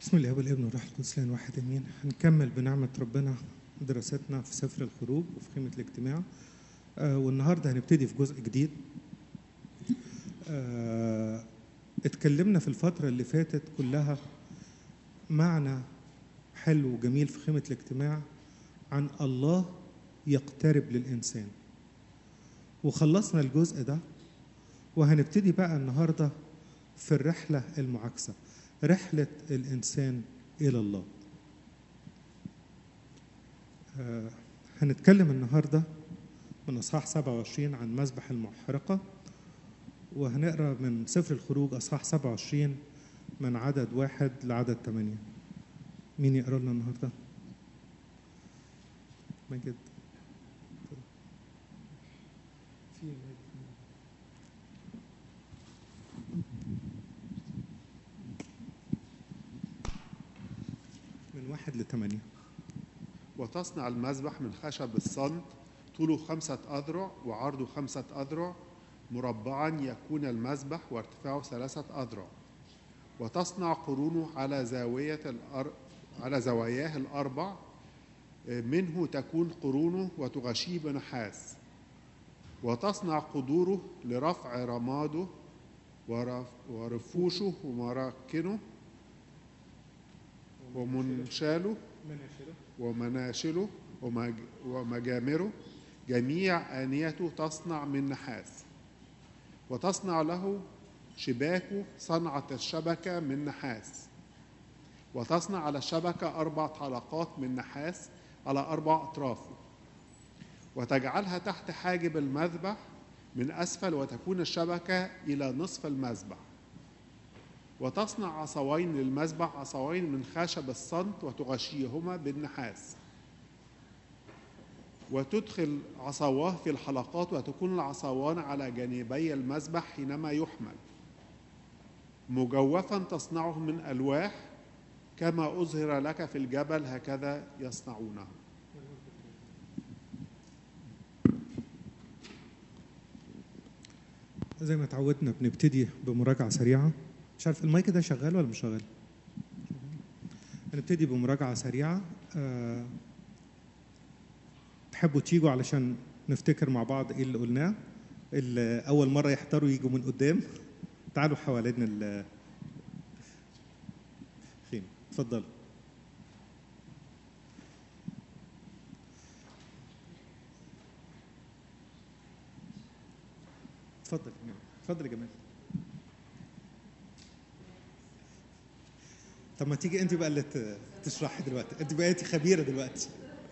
بسم الله والابن والروح القدس لان واحد امين هنكمل بنعمه ربنا دراستنا في سفر الخروج وفي قيمه الاجتماع آه والنهارده هنبتدي في جزء جديد آه اتكلمنا في الفتره اللي فاتت كلها معنى حلو وجميل في قيمه الاجتماع عن الله يقترب للانسان وخلصنا الجزء ده وهنبتدي بقى النهارده في الرحله المعاكسه رحلة الإنسان إلى الله آه هنتكلم النهاردة من أصحاح 27 عن مذبح المحرقة وهنقرأ من سفر الخروج أصحاح 27 من عدد واحد لعدد ثمانية مين يقرأ لنا النهاردة؟ مجد في من واحد لثمانية وتصنع المذبح من خشب الصند طوله خمسة أذرع وعرضه خمسة أذرع مربعا يكون المذبح وارتفاعه ثلاثة أذرع وتصنع قرونه على زاوية الأر... على زواياه الأربع منه تكون قرونه وتغشيه بنحاس وتصنع قدوره لرفع رماده ورف... ورفوشه ومراكنه ومنشاله ومناشله ومج... ومجامره جميع آنيته تصنع من نحاس وتصنع له شباكه صنعة الشبكة من نحاس وتصنع على الشبكة أربع حلقات من نحاس على أربع أطرافه وتجعلها تحت حاجب المذبح من أسفل وتكون الشبكة إلى نصف المذبح وتصنع عصوين للمذبح عصوين من خشب الصمت وتغشيهما بالنحاس وتدخل عصواه في الحلقات وتكون العصوان على جانبي المذبح حينما يحمل مجوفا تصنعه من ألواح كما أظهر لك في الجبل هكذا يصنعونه زي ما تعودنا بنبتدي بمراجعة سريعة مش عارف المايك ده شغال ولا مش شغال هنبتدي بمراجعة سريعة أه تحبوا تيجوا علشان نفتكر مع بعض ايه اللي قلناه اللي أول مرة يحضروا يجوا من قدام تعالوا حوالين ال خيم اتفضلوا اتفضل يا جمال اتفضل يا جمال طب ما تيجي انت بقى اللي تشرحي دلوقتي انت بقيتي خبيره دلوقتي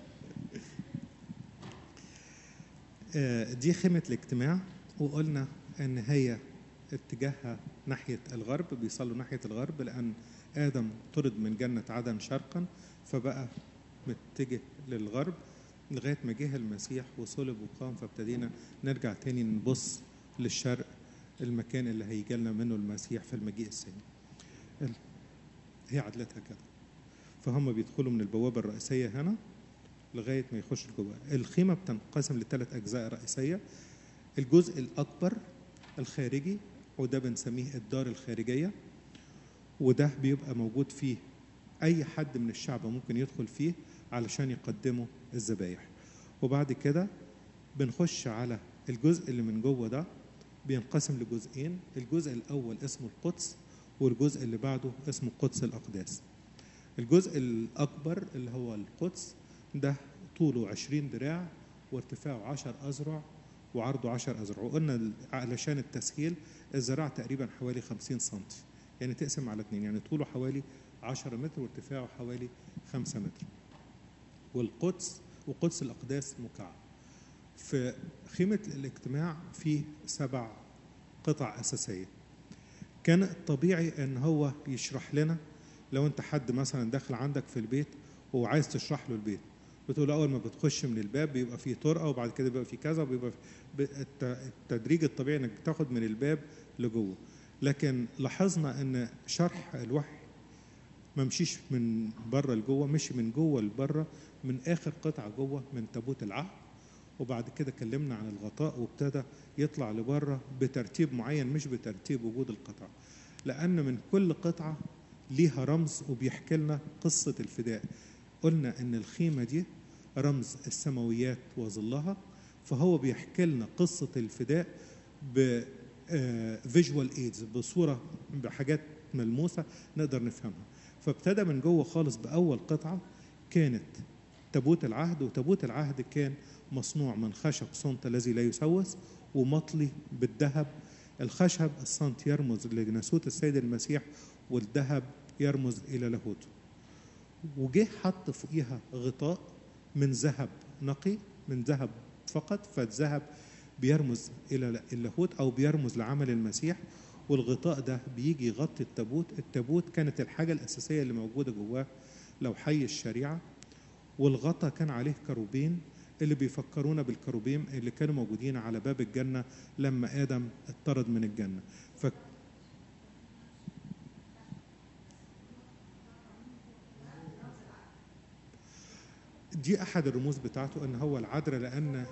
دي خيمه الاجتماع وقلنا ان هي اتجاهها ناحيه الغرب بيصلوا ناحيه الغرب لان ادم طرد من جنه عدن شرقا فبقى متجه للغرب لغايه ما جه المسيح وصلب وقام فابتدينا نرجع تاني نبص للشرق المكان اللي هيجي لنا منه المسيح في المجيء الثاني هي عدلتها كده فهم بيدخلوا من البوابة الرئيسية هنا لغاية ما يخشوا جوه الخيمة بتنقسم لثلاث أجزاء رئيسية الجزء الأكبر الخارجي وده بنسميه الدار الخارجية وده بيبقى موجود فيه أي حد من الشعب ممكن يدخل فيه علشان يقدموا الذبايح وبعد كده بنخش على الجزء اللي من جوه ده بينقسم لجزئين الجزء الأول اسمه القدس والجزء اللي بعده اسمه قدس الأقداس الجزء الأكبر اللي هو القدس ده طوله 20 دراع وارتفاعه 10 أذرع وعرضه 10 أذرع وقلنا علشان التسهيل الذراع تقريبا حوالي 50 سم يعني تقسم على اثنين يعني طوله حوالي 10 متر وارتفاعه حوالي 5 متر والقدس وقدس الأقداس مكعب في خيمة الاجتماع فيه سبع قطع أساسية كان الطبيعي ان هو يشرح لنا لو انت حد مثلا داخل عندك في البيت وعايز تشرح له البيت بتقول له اول ما بتخش من الباب بيبقى فيه طرقه وبعد كده بيبقى فيه كذا وبيبقى التدريج الطبيعي انك تاخد من الباب لجوه لكن لاحظنا ان شرح الوحي ما مشيش من بره لجوه مشي من جوه لبره من اخر قطعه جوه من تابوت العهد وبعد كده اتكلمنا عن الغطاء وابتدى يطلع لبره بترتيب معين مش بترتيب وجود القطع لأن من كل قطعة ليها رمز وبيحكي لنا قصة الفداء قلنا ان الخيمة دي رمز السماويات وظلها فهو بيحكي لنا قصة الفداء ب فيجوال ايدز بصورة بحاجات ملموسة نقدر نفهمها فابتدى من جوه خالص بأول قطعة كانت تابوت العهد وتابوت العهد كان مصنوع من خشب صنط الذي لا يسوس ومطلي بالذهب الخشب الصنط يرمز لناسوت السيد المسيح والذهب يرمز إلى لاهوته وجه حط فوقيها غطاء من ذهب نقي من ذهب فقط فالذهب بيرمز الى اللاهوت او بيرمز لعمل المسيح والغطاء ده بيجي يغطي التابوت التابوت كانت الحاجه الاساسيه اللي موجوده جواه لو حي الشريعه والغطا كان عليه كروبين اللي بيفكرونا بالكروبيم اللي كانوا موجودين على باب الجنه لما ادم اطرد من الجنه ف دي احد الرموز بتاعته ان هو العذراء لان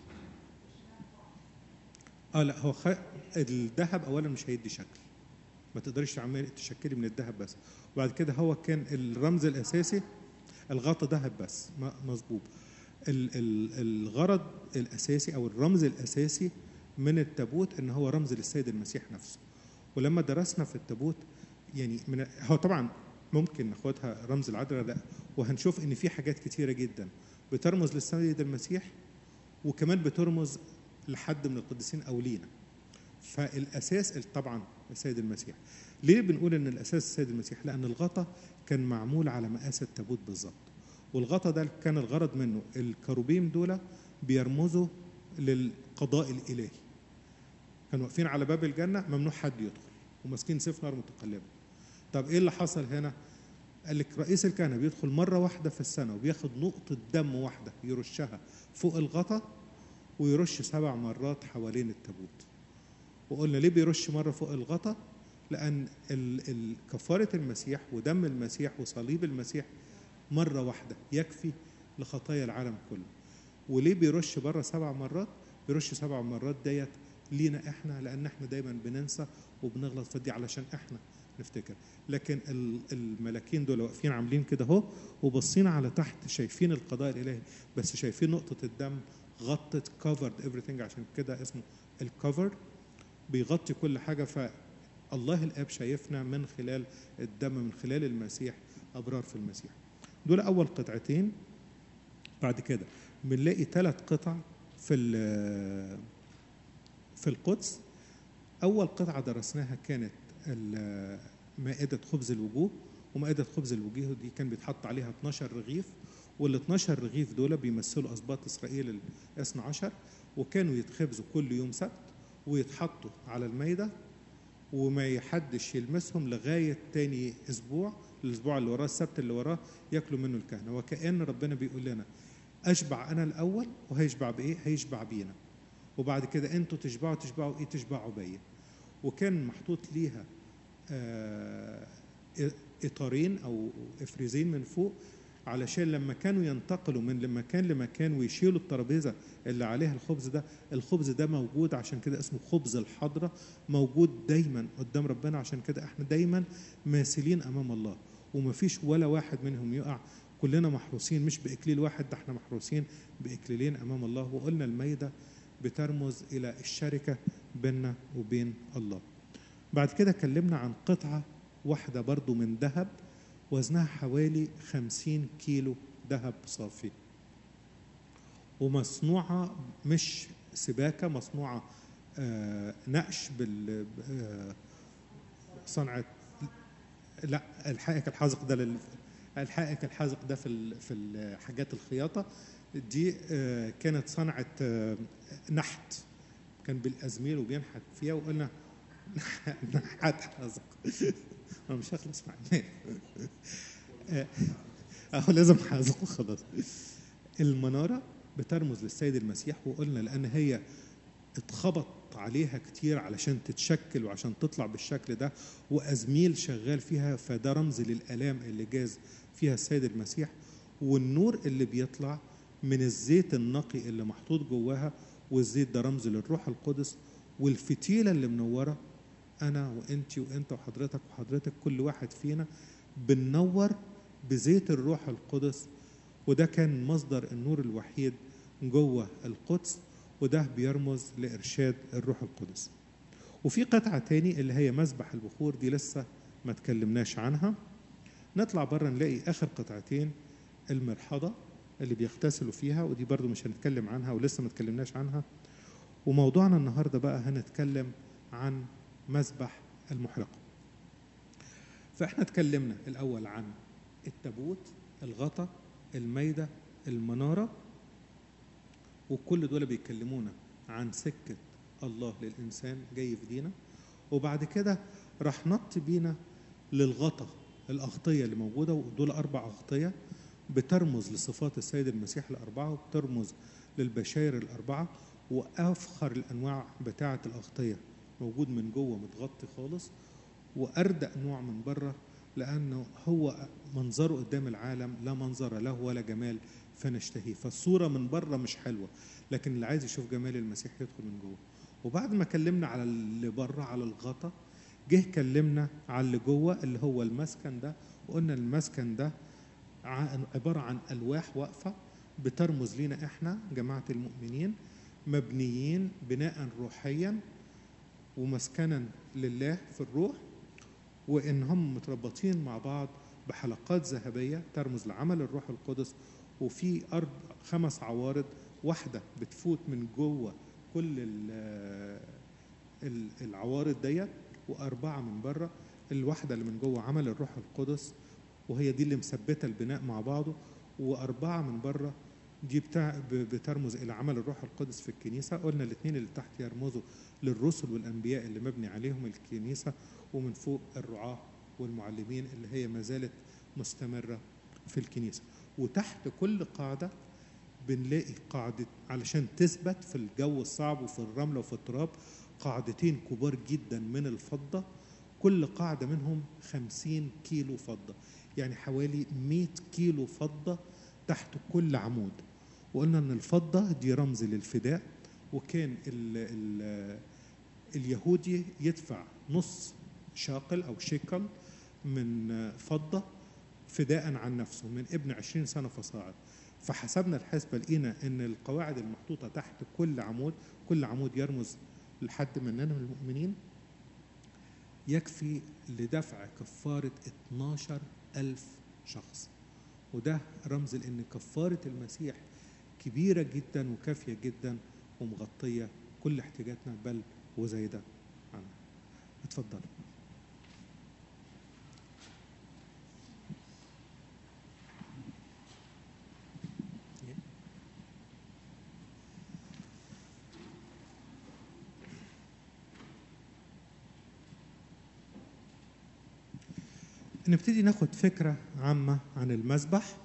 اه لا هو خ... الذهب اولا مش هيدي شكل ما تقدريش تعملي تشكلي من الذهب بس وبعد كده هو كان الرمز الاساسي الغطا ذهب بس مظبوط ال... ال... الغرض الاساسي او الرمز الاساسي من التابوت ان هو رمز للسيد المسيح نفسه ولما درسنا في التابوت يعني من هو طبعا ممكن ناخدها رمز العذراء لا وهنشوف ان في حاجات كتيره جدا بترمز للسيد المسيح وكمان بترمز لحد من القديسين او لينا فالاساس طبعا السيد المسيح ليه بنقول ان الاساس السيد المسيح لان الغطا كان معمول على مقاس التابوت بالظبط والغطا ده كان الغرض منه الكروبيم دول بيرمزوا للقضاء الالهي كانوا واقفين على باب الجنه ممنوع حد يدخل وماسكين سيف نار متقلبه طب ايه اللي حصل هنا قال لك رئيس الكهنه بيدخل مره واحده في السنه وبياخد نقطه دم واحده يرشها فوق الغطا ويرش سبع مرات حوالين التابوت وقلنا ليه بيرش مرة فوق الغطا لأن كفارة المسيح ودم المسيح وصليب المسيح مرة واحدة يكفي لخطايا العالم كله وليه بيرش بره سبع مرات بيرش سبع مرات ديت لينا احنا لان احنا دايما بننسى وبنغلط فدي علشان احنا نفتكر لكن الملاكين دول واقفين عاملين كده اهو وبصين على تحت شايفين القضاء الالهي بس شايفين نقطه الدم غطت covered everything عشان كده اسمه الكفر بيغطي كل حاجة فالله الآب شايفنا من خلال الدم من خلال المسيح أبرار في المسيح دول أول قطعتين بعد كده بنلاقي ثلاث قطع في في القدس أول قطعة درسناها كانت مائدة خبز الوجوه ومائدة خبز الوجوه دي كان بيتحط عليها 12 رغيف وال 12 رغيف دول بيمثلوا اسباط اسرائيل ال 12 وكانوا يتخبزوا كل يوم سبت ويتحطوا على الميده وما حدش يلمسهم لغايه تاني اسبوع الاسبوع اللي وراه السبت اللي وراه ياكلوا منه الكهنه وكان ربنا بيقول لنا اشبع انا الاول وهيشبع بايه؟ هيشبع بينا وبعد كده انتوا تشبعوا تشبعوا ايه؟ تشبعوا بيا وكان محطوط ليها آه اطارين او افريزين من فوق علشان لما كانوا ينتقلوا من مكان لمكان ويشيلوا الترابيزه اللي عليها الخبز ده الخبز ده موجود عشان كده اسمه خبز الحضره موجود دايما قدام ربنا عشان كده احنا دايما ماثلين امام الله ومفيش ولا واحد منهم يقع كلنا محروسين مش باكليل واحد ده احنا محروسين باكليلين امام الله وقلنا الميده بترمز الى الشركه بيننا وبين الله بعد كده اتكلمنا عن قطعه واحده برضو من ذهب وزنها حوالي خمسين كيلو ذهب صافي ومصنوعة مش سباكة مصنوعة آه نقش بال آه صنعة لا الحائك الحازق ده لل الحائك الحازق ده في في حاجات الخياطة دي آه كانت صنعة نحت كان بالأزميل وبينحت فيها وقلنا نحت حازق انا مش هخلص مع الناس اهو لازم حازق خلاص المناره بترمز للسيد المسيح وقلنا لان هي اتخبط عليها كتير علشان تتشكل وعشان تطلع بالشكل ده وازميل شغال فيها فده رمز للالام اللي جاز فيها السيد المسيح والنور اللي بيطلع من الزيت النقي اللي محطوط جواها والزيت ده رمز للروح القدس والفتيله اللي منوره انا وانت وانت وحضرتك وحضرتك كل واحد فينا بننور بزيت الروح القدس وده كان مصدر النور الوحيد جوه القدس وده بيرمز لإرشاد الروح القدس وفي قطعة تاني اللي هي مذبح البخور دي لسه ما تكلمناش عنها نطلع بره نلاقي آخر قطعتين المرحضة اللي بيغتسلوا فيها ودي برضو مش هنتكلم عنها ولسه ما تكلمناش عنها وموضوعنا النهاردة بقى هنتكلم عن مذبح المحرقة فاحنا اتكلمنا الأول عن التابوت الغطا الميدة المنارة وكل دول بيكلمونا عن سكة الله للإنسان جاي في دينا وبعد كده راح نط بينا للغطا الأغطية اللي موجودة ودول أربع أغطية بترمز لصفات السيد المسيح الأربعة وبترمز للبشاير الأربعة وأفخر الأنواع بتاعة الأغطية موجود من جوه متغطي خالص وأردأ نوع من بره لأنه هو منظره قدام العالم لا منظر له ولا جمال فنشتهيه فالصورة من بره مش حلوة لكن اللي عايز يشوف جمال المسيح يدخل من جوه وبعد ما كلمنا على اللي بره على الغطا جه كلمنا على اللي جوه اللي هو المسكن ده وقلنا المسكن ده عبارة عن ألواح واقفة بترمز لينا احنا جماعة المؤمنين مبنيين بناء روحيا ومسكنا لله في الروح وان هم متربطين مع بعض بحلقات ذهبيه ترمز لعمل الروح القدس وفي ارض خمس عوارض واحده بتفوت من جوه كل العوارض ديت واربعه من بره الواحده اللي من جوه عمل الروح القدس وهي دي اللي مثبته البناء مع بعضه واربعه من بره دي بتاع بترمز الى عمل الروح القدس في الكنيسه قلنا الاثنين اللي تحت يرمزوا للرسل والانبياء اللي مبني عليهم الكنيسه ومن فوق الرعاه والمعلمين اللي هي ما زالت مستمره في الكنيسه وتحت كل قاعده بنلاقي قاعده علشان تثبت في الجو الصعب وفي الرمله وفي التراب قاعدتين كبار جدا من الفضه كل قاعده منهم خمسين كيلو فضه يعني حوالي 100 كيلو فضه تحت كل عمود وقلنا ان الفضه دي رمز للفداء وكان ال ال اليهودي يدفع نص شاقل او شيكل من فضه فداء عن نفسه من ابن عشرين سنه فصاعد فحسبنا الحسبه لقينا ان القواعد المحطوطه تحت كل عمود كل عمود يرمز لحد مننا من المؤمنين يكفي لدفع كفاره 12 ألف شخص وده رمز لأن كفارة المسيح كبيرة جدا وكافية جدا ومغطية كل احتياجاتنا بل وزايدة عنها اتفضل نبتدي ناخد فكرة عامة عن المذبح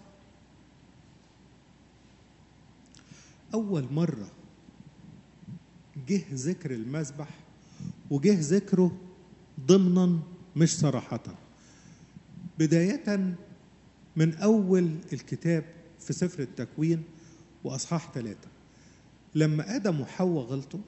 أول مرة جه ذكر المذبح وجه ذكره ضمنا مش صراحة بداية من أول الكتاب في سفر التكوين وأصحاح ثلاثة لما آدم وحواء غلطوا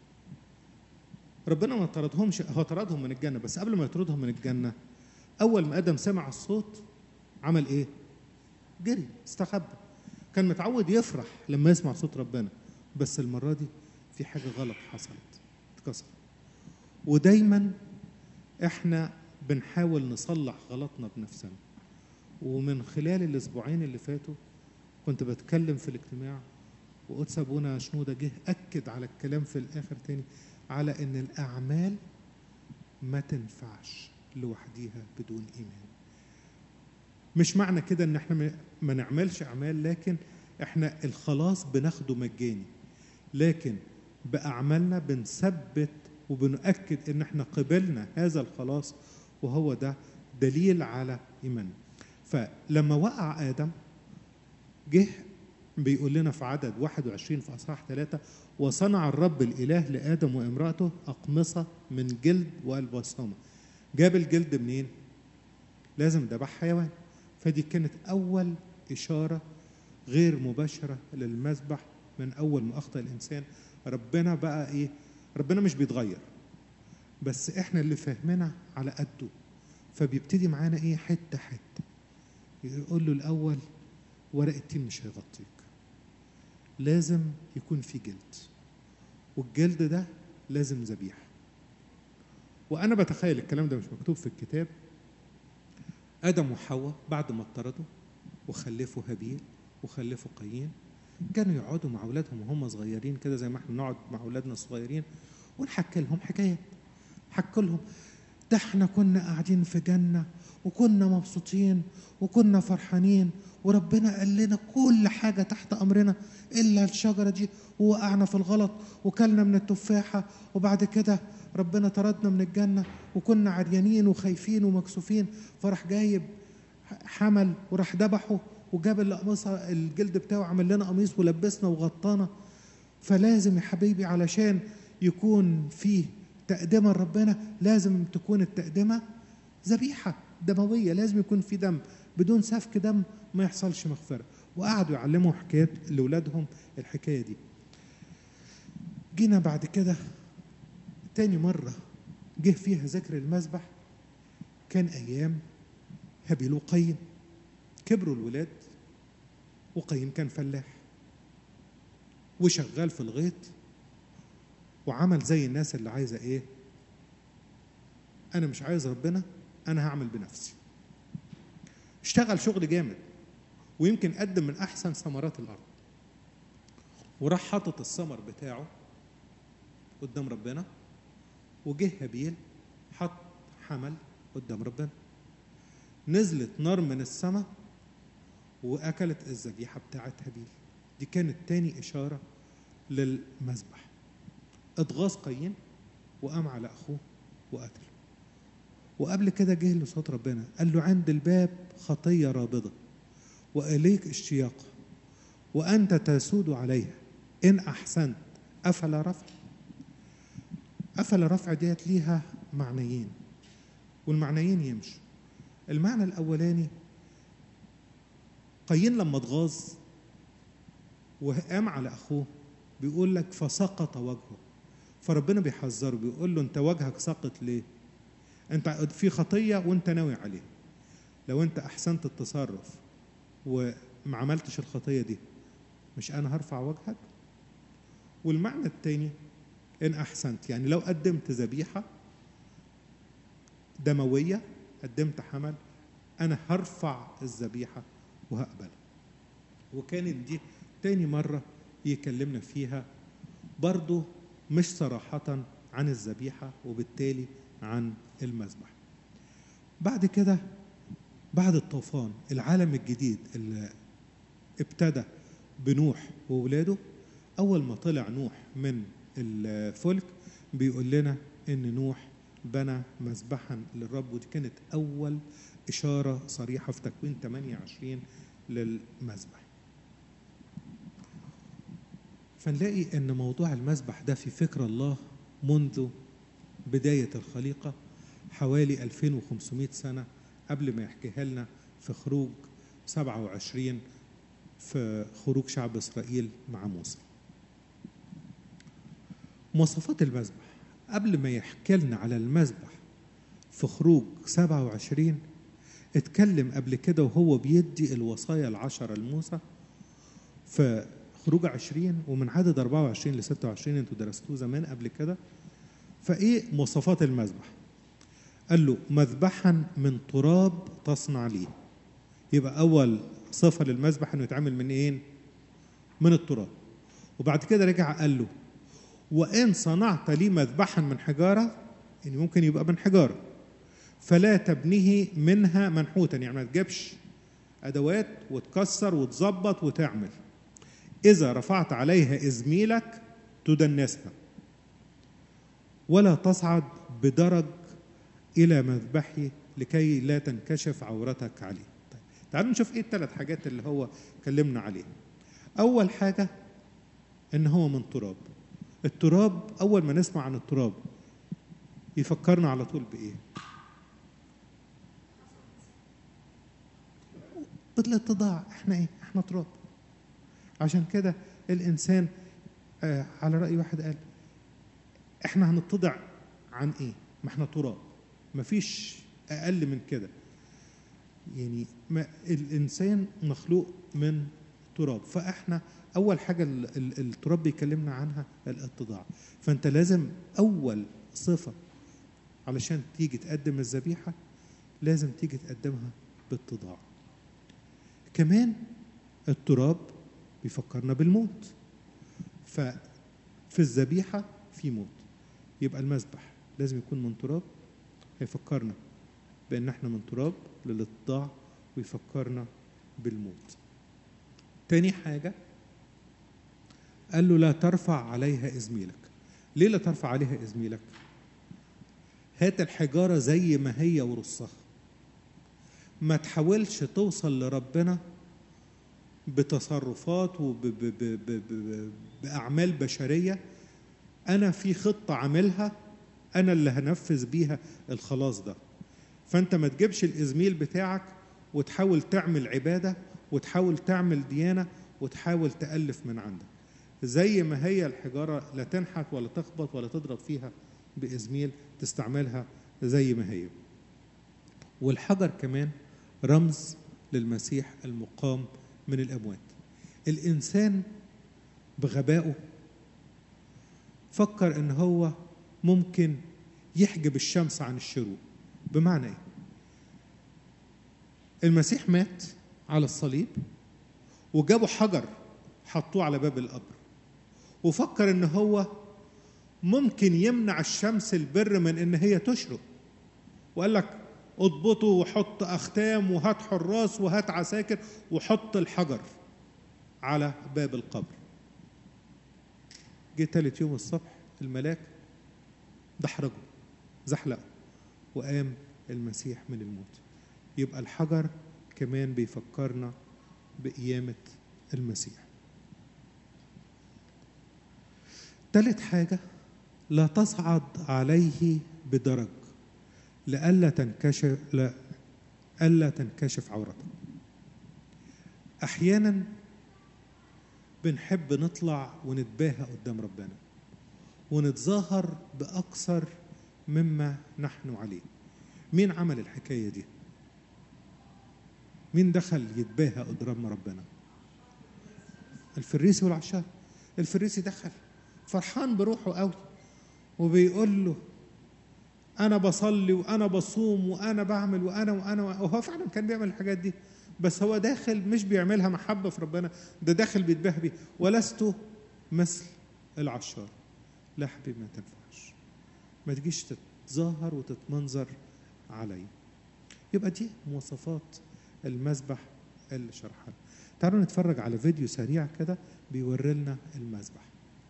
ربنا ما طردهمش هو طردهم من الجنة بس قبل ما يطردهم من الجنة أول ما آدم سمع الصوت عمل إيه؟ جري استخبى كان متعود يفرح لما يسمع صوت ربنا بس المرة دي في حاجة غلط حصلت اتكسر ودايما احنا بنحاول نصلح غلطنا بنفسنا ومن خلال الاسبوعين اللي فاتوا كنت بتكلم في الاجتماع وقدس ابونا شنوده جه اكد على الكلام في الاخر تاني على ان الاعمال ما تنفعش لوحديها بدون ايمان مش معنى كده ان احنا ما نعملش اعمال لكن احنا الخلاص بناخده مجاني لكن باعمالنا بنثبت وبنؤكد ان احنا قبلنا هذا الخلاص وهو ده دليل على ايماننا فلما وقع ادم جه بيقول لنا في عدد 21 في اصحاح 3 وصنع الرب الاله لادم وامراته اقمصه من جلد والبصامه جاب الجلد منين لازم ذبح حيوان فدي كانت اول اشاره غير مباشره للمذبح من اول ما اخطا الانسان ربنا بقى ايه ربنا مش بيتغير بس احنا اللي فاهمنا على قده فبيبتدي معانا ايه حته حته يقول له الاول ورق التين مش هيغطيك لازم يكون في جلد والجلد ده لازم ذبيحه وانا بتخيل الكلام ده مش مكتوب في الكتاب ادم وحواء بعد ما اطردوا وخلفوا هابيل وخلفوا قايين كانوا يقعدوا مع اولادهم وهم صغيرين كده زي ما احنا نقعد مع اولادنا الصغيرين ونحكي لهم حكايات حكوا لهم ده احنا كنا قاعدين في جنة وكنا مبسوطين وكنا فرحانين وربنا قال لنا كل حاجة تحت أمرنا إلا الشجرة دي ووقعنا في الغلط وكلنا من التفاحة وبعد كده ربنا طردنا من الجنة وكنا عريانين وخايفين ومكسوفين فراح جايب حمل وراح ذبحه وجاب القميص الجلد بتاعه عمل لنا قميص ولبسنا وغطانا فلازم يا حبيبي علشان يكون فيه تقدمة لربنا لازم تكون التقدمة ذبيحة دموية لازم يكون في دم بدون سفك دم ما يحصلش مغفرة وقعدوا يعلموا حكايات لأولادهم الحكاية دي جينا بعد كده تاني مرة جه فيها ذكر المذبح كان أيام هابيل وقايين كبروا الولاد وقايين كان فلاح وشغال في الغيط وعمل زي الناس اللي عايزه ايه انا مش عايز ربنا انا هعمل بنفسي اشتغل شغل جامد ويمكن قدم من احسن ثمرات الارض وراح حاطط الثمر بتاعه قدام ربنا وجه هابيل حط حمل قدام ربنا نزلت نار من السماء واكلت الذبيحه بتاعت هابيل دي كانت تاني اشاره للمذبح اتغاظ قايين وقام على اخوه وقتله وقبل كده جه له صوت ربنا قال له عند الباب خطيه رابضه واليك اشتياق وانت تسود عليها ان احسنت افلا رفع افلا رفع ديت ليها معنيين والمعنيين يمشوا المعنى الاولاني قايين لما اتغاظ وقام على اخوه بيقول لك فسقط وجهه فربنا بيحذره بيقول له انت وجهك ساقط ليه انت في خطيه وانت ناوي عليها لو انت احسنت التصرف وما عملتش الخطيه دي مش انا هرفع وجهك والمعنى الثاني ان احسنت يعني لو قدمت ذبيحه دمويه قدمت حمل انا هرفع الذبيحه وهقبلها وكانت دي تاني مره يكلمنا فيها برضو مش صراحة عن الذبيحة وبالتالي عن المذبح بعد كده بعد الطوفان العالم الجديد اللي ابتدى بنوح وولاده أول ما طلع نوح من الفلك بيقول لنا إن نوح بنى مذبحا للرب ودي كانت أول إشارة صريحة في تكوين 28 للمذبح فنلاقي ان موضوع المذبح ده في فكر الله منذ بداية الخليقة حوالي 2500 سنة قبل ما يحكيها لنا في خروج 27 في خروج شعب إسرائيل مع موسى مواصفات المذبح قبل ما يحكي لنا على المذبح في خروج 27 اتكلم قبل كده وهو بيدي الوصايا العشرة لموسى في خروج 20 ومن عدد 24 ل 26 انتوا درستوه زمان قبل كده فايه مواصفات المذبح قال له مذبحا من تراب تصنع ليه يبقى اول صفه للمذبح انه يتعمل من ايه من التراب وبعد كده رجع قال له وان صنعت لي مذبحا من حجاره يعني ممكن يبقى من حجاره فلا تبنيه منها منحوتا يعني ما تجيبش ادوات وتكسر وتظبط وتعمل إذا رفعت عليها إزميلك تدنسها ولا تصعد بدرج إلى مذبحي لكي لا تنكشف عورتك عليه طيب. تعالوا نشوف إيه الثلاث حاجات اللي هو كلمنا عليها أول حاجة إن هو من تراب التراب أول ما نسمع عن التراب يفكرنا على طول بإيه بالاتضاع احنا ايه احنا تراب عشان كده الانسان آه على راي واحد قال احنا هنتضع عن ايه ما احنا تراب مفيش اقل من كده يعني ما الانسان مخلوق من تراب فاحنا اول حاجه ال- ال- التراب بيكلمنا عنها الاتضاع فانت لازم اول صفه علشان تيجي تقدم الذبيحه لازم تيجي تقدمها باتضاع كمان التراب بيفكرنا بالموت ففي الذبيحه في موت يبقى المذبح لازم يكون من تراب هيفكرنا بان احنا من تراب للاتضاع ويفكرنا بالموت تاني حاجة قال له لا ترفع عليها إزميلك ليه لا ترفع عليها إزميلك هات الحجارة زي ما هي ورصها ما تحاولش توصل لربنا بتصرفات وبأعمال بشرية أنا في خطة عاملها أنا اللي هنفذ بيها الخلاص ده فأنت ما تجيبش الإزميل بتاعك وتحاول تعمل عبادة وتحاول تعمل ديانة وتحاول تألف من عندك زي ما هي الحجارة لا تنحت ولا تخبط ولا تضرب فيها بإزميل تستعملها زي ما هي والحجر كمان رمز للمسيح المقام من الأموات الإنسان بغبائه فكر إن هو ممكن يحجب الشمس عن الشروق بمعنى إيه؟ المسيح مات على الصليب وجابوا حجر حطوه على باب القبر وفكر ان هو ممكن يمنع الشمس البر من ان هي تشرق وقال لك اضبطه وحط اختام وهات حراس وهات عساكر وحط الحجر على باب القبر جه تالت يوم الصبح الملاك دحرجه زحلقه وقام المسيح من الموت يبقى الحجر كمان بيفكرنا بقيامة المسيح تالت حاجة لا تصعد عليه بدرج لئلا تنكشف لا ألا تنكشف عورته أحيانا بنحب نطلع ونتباهى قدام ربنا ونتظاهر بأكثر مما نحن عليه مين عمل الحكاية دي؟ مين دخل يتباهى قدام ربنا الفريسي والعشار الفريسي دخل فرحان بروحه قوي وبيقول له انا بصلي وانا بصوم وانا بعمل وانا وانا وهو فعلا كان بيعمل الحاجات دي بس هو داخل مش بيعملها محبه في ربنا ده داخل بيتباهى بيه ولست مثل العشار لا حبيبي ما تنفعش ما تجيش تتظاهر وتتمنظر علي يبقى دي مواصفات المذبح اللي شرحها تعالوا نتفرج على فيديو سريع كده بيوري لنا المذبح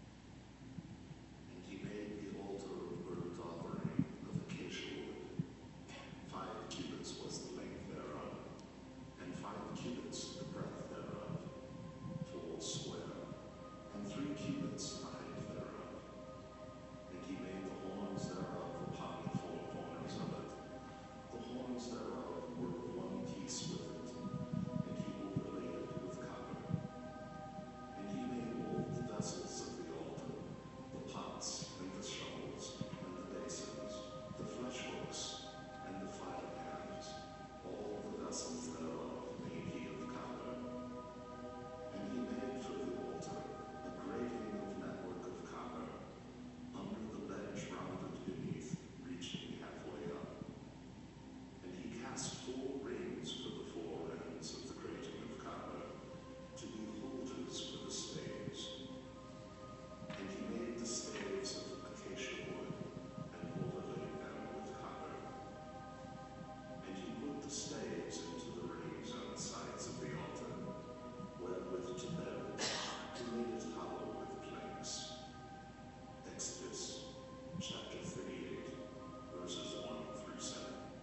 And he made the altar of burnt offering of acacia wood. Five cubits was the length thereof, and five cubits the breadth thereof, full square, and three cubits the height thereof. And he made the horns thereof upon the four corners of it. The horns thereof were of one piece with it, and he overlaid it with copper. And he made all the vessels of the altar, the pots and the shovels and the basins, the flesh hooks and the fire pans, all the vessels thereof made he of copper. And he made for the altar a grating of network of copper, under the ledge rounded beneath, reaching halfway up. And he cast four rings for the four ends of the grating of copper, to be holders for the staves. And he made the staves of acacia wood, and overlaid them with copper. And he put the staves into the rings on the sides of the altar, wherewith to bear it, he made it hollow with planks. Exodus chapter 38, verses 1 through 7.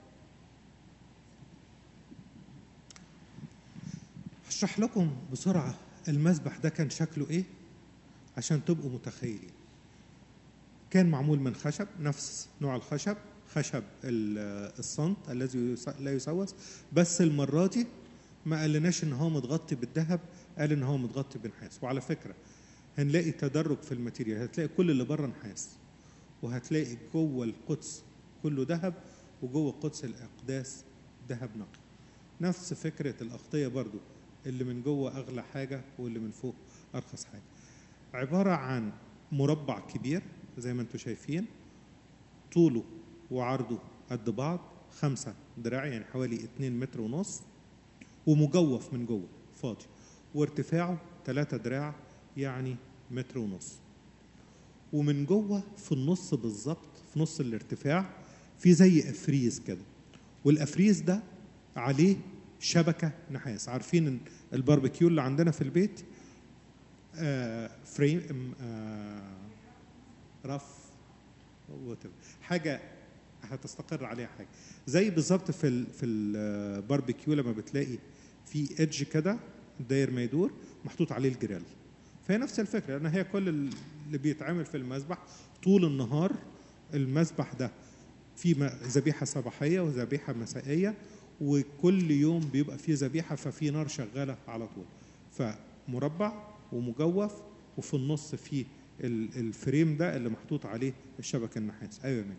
هشرح لكم بسرعة المذبح ده كان شكله ايه عشان تبقوا متخيلين كان معمول من خشب نفس نوع الخشب خشب ال- الصنط الذي يس- لا يسوس بس المرة دي ما قالناش ان هو متغطي بالذهب قال ان هو متغطي بنحاس وعلى فكرة هنلاقي تدرج في الماتيريال هتلاقي كل اللي بره نحاس وهتلاقي جوه القدس كله ذهب وجوه قدس الاقداس ذهب نقي نفس فكره الاغطيه برضو اللي من جوه اغلى حاجه واللي من فوق ارخص حاجه عباره عن مربع كبير زي ما انتم شايفين طوله وعرضه قد بعض خمسة دراع يعني حوالي اتنين متر ونص ومجوف من جوه فاضي وارتفاعه تلاتة دراع يعني متر ونص ومن جوه في النص بالظبط في نص الارتفاع في زي افريز كده والافريز ده عليه شبكه نحاس عارفين الباربيكيو اللي عندنا في البيت آه فريم آه رف whatever. حاجه هتستقر عليها حاجه زي بالظبط في ال في الباربيكيو لما بتلاقي في ايدج كده داير ما يدور محطوط عليه الجريل فهي نفس الفكره لان هي كل اللي بيتعمل في المذبح طول النهار المذبح ده في م- ذبيحه صباحيه وذبيحه مسائيه وكل يوم بيبقى فيه ذبيحه ففي نار شغاله على طول فمربع ومجوف وفي النص فيه ال- الفريم ده اللي محطوط عليه الشبكه النحاس ايوه يا مجدي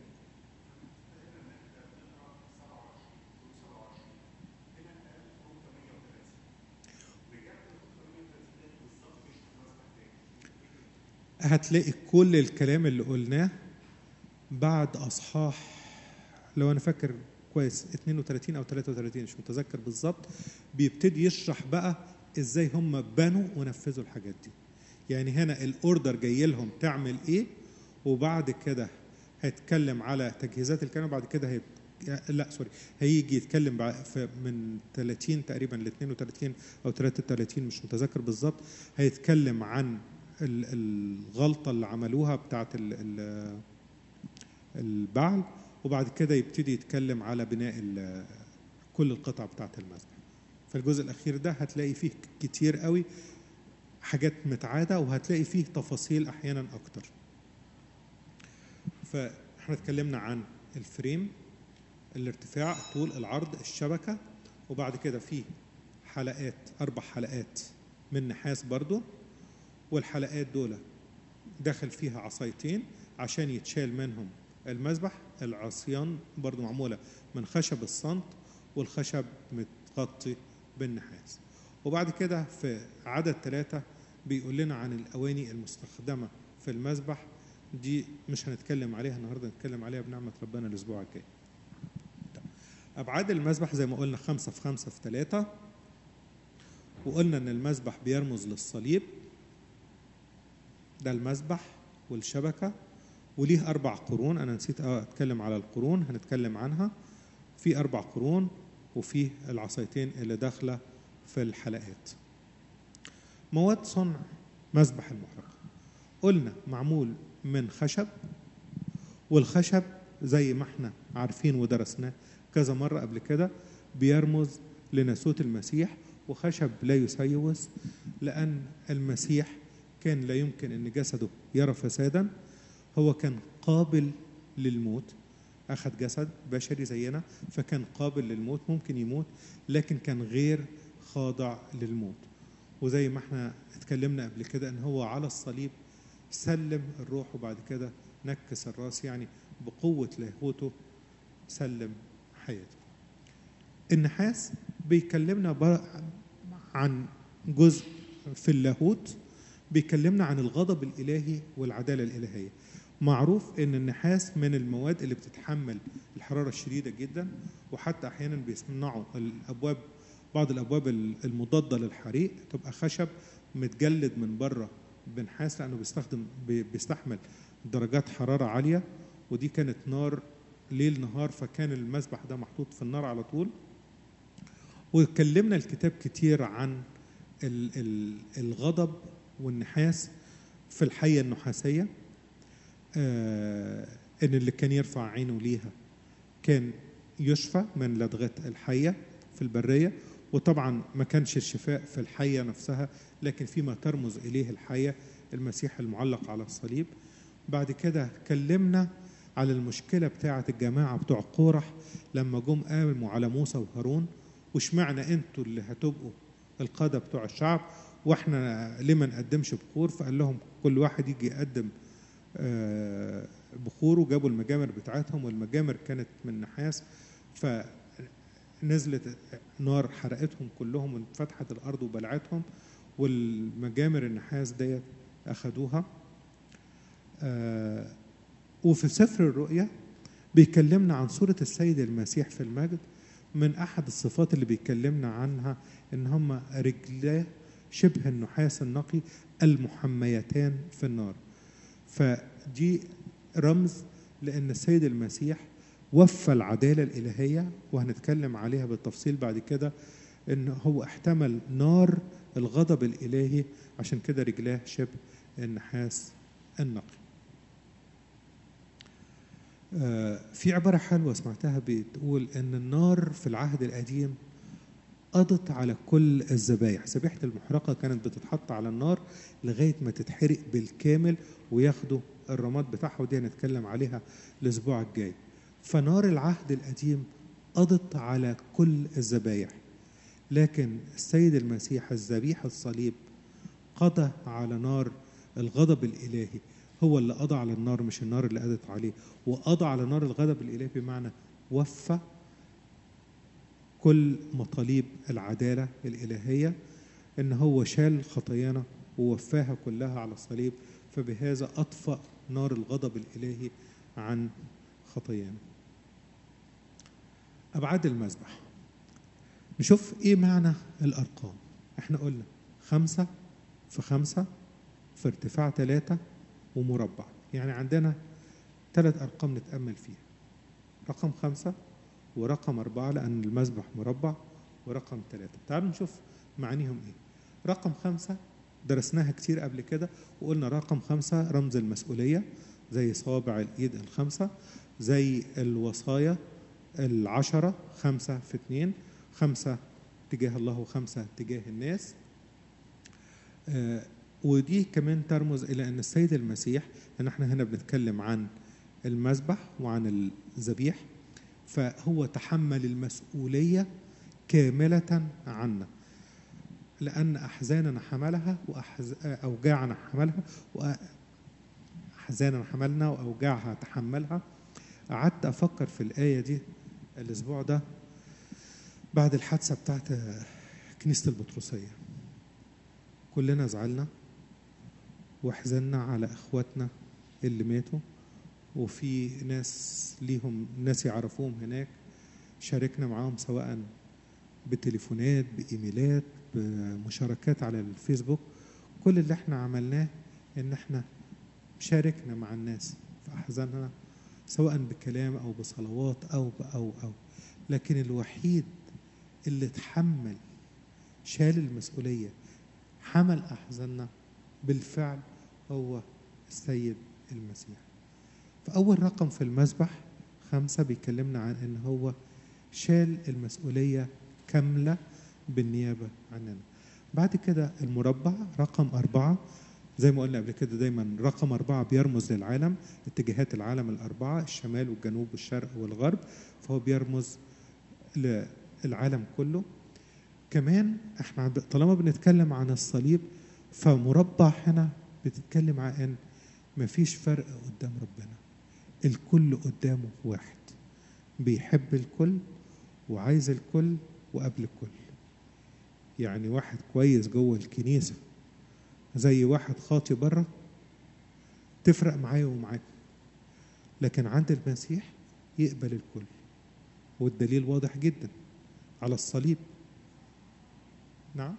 هتلاقي كل الكلام اللي قلناه بعد اصحاح لو انا فاكر كويس 32 او 33 مش متذكر بالظبط بيبتدي يشرح بقى ازاي هم بنوا ونفذوا الحاجات دي يعني هنا الاوردر جاي لهم تعمل ايه وبعد كده هيتكلم على تجهيزات الكلام وبعد كده هي لا سوري هيجي يتكلم بع- في- من 30 تقريبا ل 32 او 33 مش متذكر بالظبط هيتكلم عن ال- الغلطه اللي عملوها بتاعت ال- ال- البعل وبعد كده يبتدي يتكلم على بناء ال- كل القطع بتاعت المذبح فالجزء الاخير ده هتلاقي فيه كتير قوي حاجات متعاده وهتلاقي فيه تفاصيل احيانا اكتر فاحنا اتكلمنا عن الفريم الارتفاع الطول العرض الشبكه وبعد كده فيه حلقات اربع حلقات من نحاس برضو والحلقات دول داخل فيها عصايتين عشان يتشال منهم المذبح العصيان برضو معمولة من خشب الصمت والخشب متغطي بالنحاس وبعد كده في عدد ثلاثة بيقول لنا عن الأواني المستخدمة في المذبح دي مش هنتكلم عليها النهارده نتكلم عليها بنعمة ربنا الأسبوع الجاي. طب، أبعاد المذبح زي ما قلنا خمسة في خمسة في ثلاثة وقلنا إن المذبح بيرمز للصليب ده المذبح والشبكة وليه أربع قرون أنا نسيت أتكلم على القرون هنتكلم عنها في أربع قرون وفي العصايتين اللي داخلة في الحلقات مواد صنع مذبح المحرقة قلنا معمول من خشب والخشب زي ما احنا عارفين ودرسناه كذا مرة قبل كده بيرمز لناسوت المسيح وخشب لا يسيوس لأن المسيح كان لا يمكن أن جسده يرى فسادا هو كان قابل للموت أخذ جسد بشري زينا فكان قابل للموت ممكن يموت لكن كان غير خاضع للموت وزي ما احنا اتكلمنا قبل كده ان هو على الصليب سلم الروح وبعد كده نكس الراس يعني بقوة لاهوته سلم حياته النحاس بيكلمنا بر- عن جزء في اللاهوت بيكلمنا عن الغضب الإلهي والعدالة الإلهية معروف ان النحاس من المواد اللي بتتحمل الحراره الشديده جدا وحتى احيانا بيصنعوا الابواب بعض الابواب المضاده للحريق تبقى خشب متجلد من بره بنحاس لانه بيستخدم بي- بيستحمل درجات حراره عاليه ودي كانت نار ليل نهار فكان المذبح ده محطوط في النار على طول واتكلمنا الكتاب كتير عن ال- ال- الغضب والنحاس في الحيه النحاسيه آه، ان اللي كان يرفع عينه ليها كان يشفى من لدغة الحية في البرية وطبعا ما كانش الشفاء في الحية نفسها لكن فيما ترمز إليه الحية المسيح المعلق على الصليب بعد كده كلمنا على المشكلة بتاعة الجماعة بتوع قورح لما جم قاموا على موسى وهارون واشمعنى انتوا اللي هتبقوا القادة بتوع الشعب واحنا ليه ما نقدمش بخور فقال لهم كل واحد يجي يقدم آه، بخور وجابوا المجامر بتاعتهم والمجامر كانت من نحاس فنزلت نار حرقتهم كلهم وانفتحت الارض وبلعتهم والمجامر النحاس ديت اخدوها آه وفي سفر الرؤيا بيكلمنا عن صورة السيد المسيح في المجد من أحد الصفات اللي بيكلمنا عنها إن هم رجلاه شبه النحاس النقي المحميتان في النار فدي رمز لأن السيد المسيح وفى العدالة الإلهية وهنتكلم عليها بالتفصيل بعد كده إن هو احتمل نار الغضب الإلهي عشان كده رجلاه شبه النحاس النقي آه، في عبارة حلوة سمعتها بتقول إن النار في العهد القديم قضت على كل الذبايح ذبيحة المحرقة كانت بتتحط على النار لغاية ما تتحرق بالكامل وياخدوا الرماد بتاعها ودي هنتكلم عليها الأسبوع الجاي فنار العهد القديم قضت على كل الذبايح لكن السيد المسيح الذبيح الصليب قضى على نار الغضب الإلهي هو اللي قضى على النار مش النار اللي قضت عليه وقضى على نار الغضب الإلهي بمعنى وفى كل مطالب العدالة الإلهية إن هو شال خطايانا ووفاها كلها على الصليب فبهذا أطفأ نار الغضب الإلهي عن خطايانا أبعاد المذبح نشوف إيه معنى الأرقام إحنا قلنا خمسة في خمسة في ارتفاع ثلاثة ومربع يعني عندنا ثلاث أرقام نتأمل فيها رقم خمسة ورقم أربعة لأن المذبح مربع ورقم ثلاثة تعالوا نشوف معانيهم إيه رقم خمسة درسناها كتير قبل كده وقلنا رقم خمسة رمز المسؤولية زي صوابع الإيد الخمسة زي الوصايا العشرة خمسة في اتنين خمسة تجاه الله وخمسة تجاه الناس آه ودي كمان ترمز إلى أن السيد المسيح أن احنا هنا بنتكلم عن المذبح وعن الذبيح فهو تحمل المسؤولية كاملة عنا لأن أحزاننا حملها وأوجاعنا حملها وأحزاننا حملنا وأوجاعها تحملها قعدت أفكر في الآية دي الأسبوع ده بعد الحادثة بتاعت كنيسة البطرسية كلنا زعلنا وحزنا على اخواتنا اللي ماتوا وفي ناس ليهم ناس يعرفوهم هناك شاركنا معاهم سواء بتليفونات بايميلات بمشاركات على الفيسبوك كل اللي احنا عملناه ان احنا شاركنا مع الناس في احزانها سواء بكلام او بصلوات او او او لكن الوحيد اللي اتحمل شال المسؤوليه حمل احزاننا بالفعل هو السيد المسيح فأول رقم في المسبح خمسة بيكلمنا عن أن هو شال المسؤولية كاملة بالنيابة عننا بعد كده المربع رقم أربعة زي ما قلنا قبل كده دايما رقم أربعة بيرمز للعالم اتجاهات العالم الأربعة الشمال والجنوب والشرق والغرب فهو بيرمز للعالم كله كمان احنا طالما بنتكلم عن الصليب فمربع هنا بتتكلم عن ان مفيش فرق قدام ربنا الكل قدامه واحد بيحب الكل وعايز الكل وقبل الكل يعني واحد كويس جوه الكنيسة زي واحد خاطي بره تفرق معايا ومعاك لكن عند المسيح يقبل الكل والدليل واضح جدا على الصليب نعم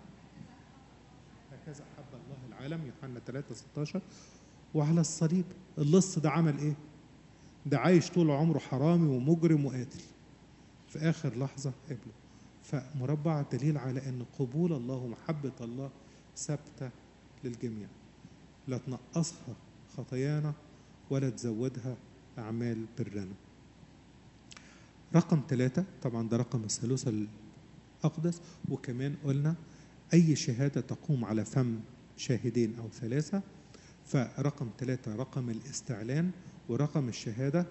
هكذا أحب الله العالم يوحنا 3 16 وعلى الصليب اللص ده عمل ايه؟ ده عايش طول عمره حرامي ومجرم وقاتل في آخر لحظة قبله فمربع دليل على أن قبول الله ومحبة الله ثابتة للجميع لا تنقصها خطايانا ولا تزودها أعمال برنا رقم ثلاثة طبعا ده رقم الثالوث الأقدس وكمان قلنا أي شهادة تقوم على فم شاهدين أو ثلاثة فرقم ثلاثة رقم الاستعلان ورقم الشهادة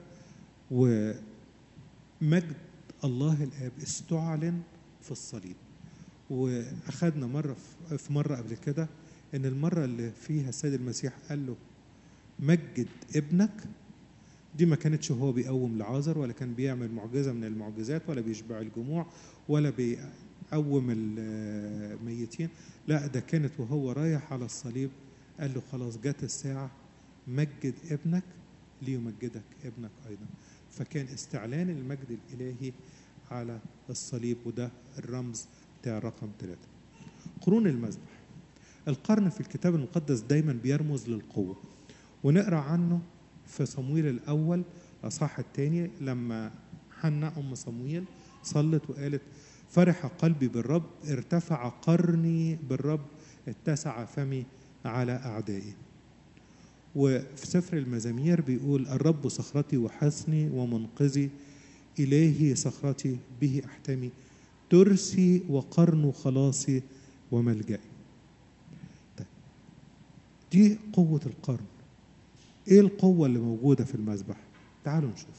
ومجد الله الآب استعلن في الصليب وأخذنا مرة في مرة قبل كده إن المرة اللي فيها السيد المسيح قال له مجد ابنك دي ما كانتش هو بيقوم لعازر ولا كان بيعمل معجزة من المعجزات ولا بيشبع الجموع ولا بيقوم الميتين لا ده كانت وهو رايح على الصليب قال له خلاص جت الساعة مجد ابنك ليمجدك ابنك أيضا فكان استعلان المجد الإلهي على الصليب وده الرمز بتاع رقم ثلاثة قرون المذبح القرن في الكتاب المقدس دايما بيرمز للقوة ونقرأ عنه في صمويل الأول الأصحاح الثاني لما حنا أم صمويل صلت وقالت فرح قلبي بالرب ارتفع قرني بالرب اتسع فمي على أعدائي وفي سفر المزامير بيقول الرب صخرتي وحصني ومنقذي إلهي صخرتي به أحتمي ترسي وقرن خلاصي وملجئي طيب. دي قوة القرن ايه القوة اللي موجودة في المذبح تعالوا نشوف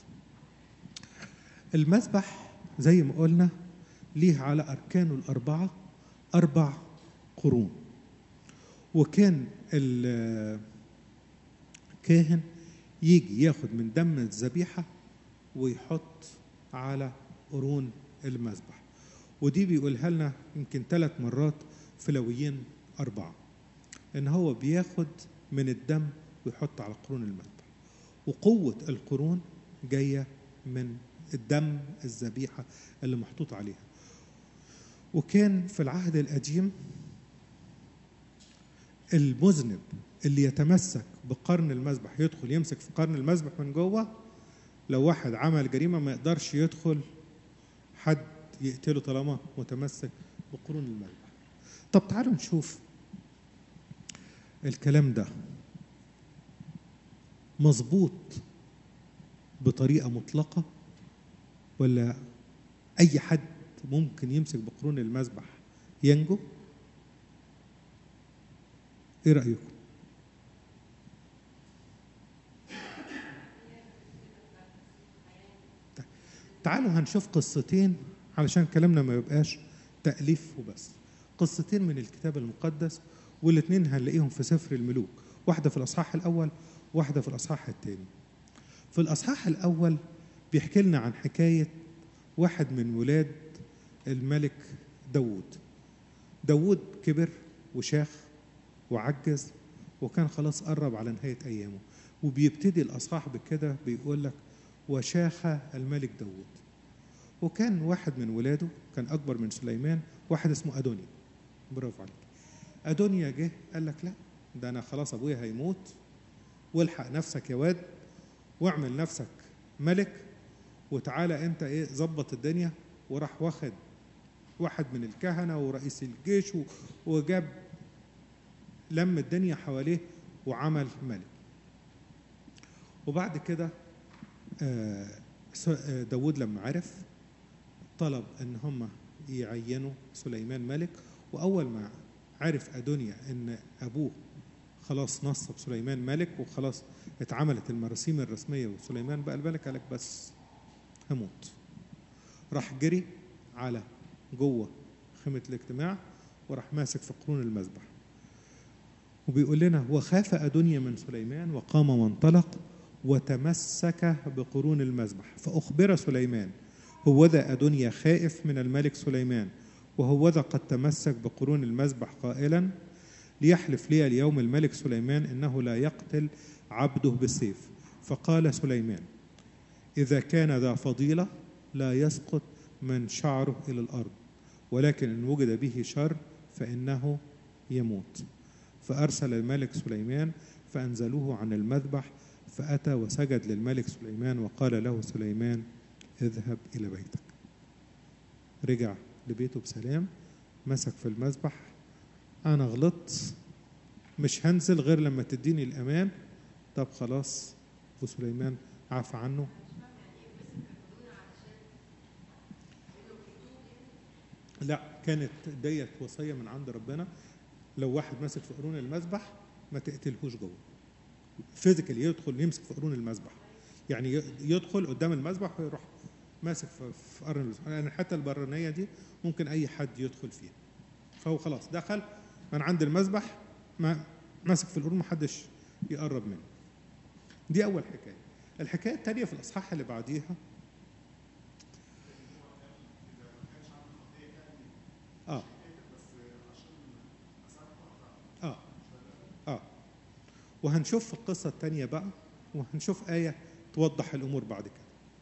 المذبح زي ما قلنا ليه على أركانه الأربعة أربع قرون وكان الكاهن يجي ياخد من دم الذبيحة ويحط على قرون المذبح ودي بيقولها لنا يمكن ثلاث مرات في لويين أربعة إن هو بياخد من الدم ويحط على قرون المذبح وقوة القرون جاية من الدم الذبيحة اللي محطوط عليها وكان في العهد القديم المذنب اللي يتمسك بقرن المذبح يدخل يمسك في قرن المذبح من جوه لو واحد عمل جريمة ما يقدرش يدخل حد يقتله طالما متمسك بقرون المذبح طب تعالوا نشوف الكلام ده مظبوط بطريقة مطلقة ولا أي حد ممكن يمسك بقرون المذبح ينجو ايه رأيكم تعالوا هنشوف قصتين علشان كلامنا ما يبقاش تأليف وبس قصتين من الكتاب المقدس والاثنين هنلاقيهم في سفر الملوك واحدة في الأصحاح الأول واحدة في الأصحاح الثاني في الأصحاح الأول بيحكي لنا عن حكاية واحد من ولاد الملك داوود داوود كبر وشاخ وعجز وكان خلاص قرب على نهاية أيامه وبيبتدي الأصحاح بكده بيقول لك وشاخ الملك داوود وكان واحد من ولاده كان أكبر من سليمان واحد اسمه أدونيا برافو عليك أدونيا جه قال لك لا ده أنا خلاص أبويا هيموت والحق نفسك يا واد واعمل نفسك ملك وتعالى انت ايه ظبط الدنيا وراح واخد واحد من الكهنه ورئيس الجيش وجاب لم الدنيا حواليه وعمل ملك وبعد كده داود لما عرف طلب ان هم يعينوا سليمان ملك واول ما عرف ادونيا ان ابوه خلاص نصب سليمان ملك وخلاص اتعملت المراسيم الرسمية وسليمان بقى الملك قالك بس هموت راح جري على جوه خيمة الاجتماع وراح ماسك في قرون المذبح وبيقول لنا وخاف أدونيا من سليمان وقام وانطلق وتمسك بقرون المذبح فأخبر سليمان هوذا أدونيا خائف من الملك سليمان وهوذا قد تمسك بقرون المذبح قائلا ليحلف لي اليوم الملك سليمان انه لا يقتل عبده بالسيف فقال سليمان اذا كان ذا فضيله لا يسقط من شعره الى الارض ولكن ان وجد به شر فانه يموت فارسل الملك سليمان فانزلوه عن المذبح فاتى وسجد للملك سليمان وقال له سليمان اذهب الى بيتك رجع لبيته بسلام مسك في المذبح انا غلطت مش هنزل غير لما تديني الامان طب خلاص وسليمان عفى عنه لا كانت ديت وصيه من عند ربنا لو واحد ماسك في قرون المذبح ما تقتلهوش جوه فيزيكال يدخل يمسك في قرون المذبح يعني يدخل قدام المذبح ويروح ماسك في قرن المذبح يعني حتى البرانيه دي ممكن اي حد يدخل فيها فهو خلاص دخل من عند المذبح ما ماسك في القرون محدش يقرب منه دي اول حكايه الحكايه الثانيه في الاصحاح اللي بعديها اه اه اه وهنشوف في القصه الثانيه بقى وهنشوف ايه توضح الامور بعد كده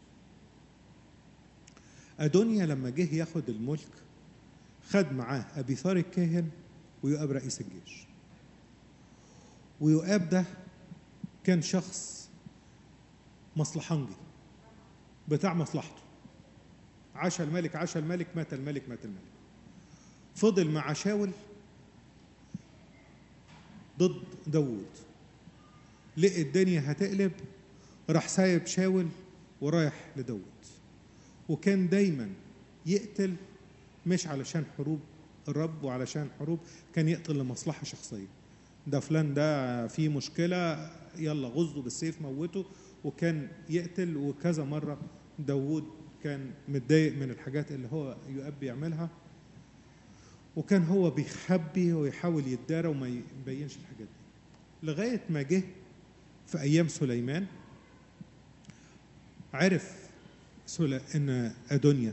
ادونيا لما جه ياخد الملك خد معاه ابيثار الكاهن ويؤاب رئيس الجيش ويؤاب ده كان شخص مصلحنجي بتاع مصلحته عاش الملك عاش الملك مات الملك مات الملك فضل مع شاول ضد داوود لقي الدنيا هتقلب راح سايب شاول ورايح لداوود وكان دايما يقتل مش علشان حروب الرب وعلشان حروب كان يقتل لمصلحة شخصية ده فلان ده فيه مشكلة يلا غزه بالسيف موته وكان يقتل وكذا مرة داوود كان متضايق من الحاجات اللي هو يؤب يعملها وكان هو بيخبي ويحاول يتدارى وما يبينش الحاجات دي لغاية ما جه في أيام سليمان عرف سل... إن أدونيا